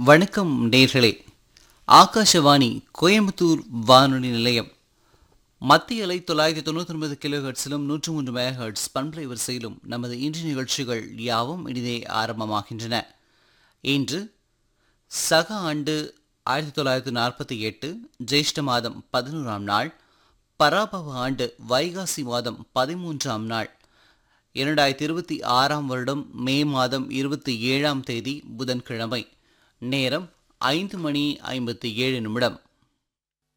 வணக்கம் நேர்களே ஆகாஷவாணி கோயம்புத்தூர் வானொலி நிலையம் மத்திய அலை தொள்ளாயிரத்தி தொண்ணூற்றி ஒன்பது கிலோ ஹெர்ட்ஸிலும் நூற்று மூன்று மெகா ஹெர்ட்ஸ் பண்பலை வரிசையிலும் நமது இன்று நிகழ்ச்சிகள் யாவும் இனிதே ஆரம்பமாகின்றன இன்று சக ஆண்டு ஆயிரத்தி தொள்ளாயிரத்தி நாற்பத்தி எட்டு ஜேஷ்ட மாதம் பதினோராம் நாள் பராபவ ஆண்டு வைகாசி மாதம் பதிமூன்றாம் நாள் இரண்டாயிரத்தி இருபத்தி ஆறாம் வருடம் மே மாதம் இருபத்தி ஏழாம் தேதி புதன்கிழமை நேரம் ஐந்து மணி ஐம்பத்தி ஏழு நிமிடம்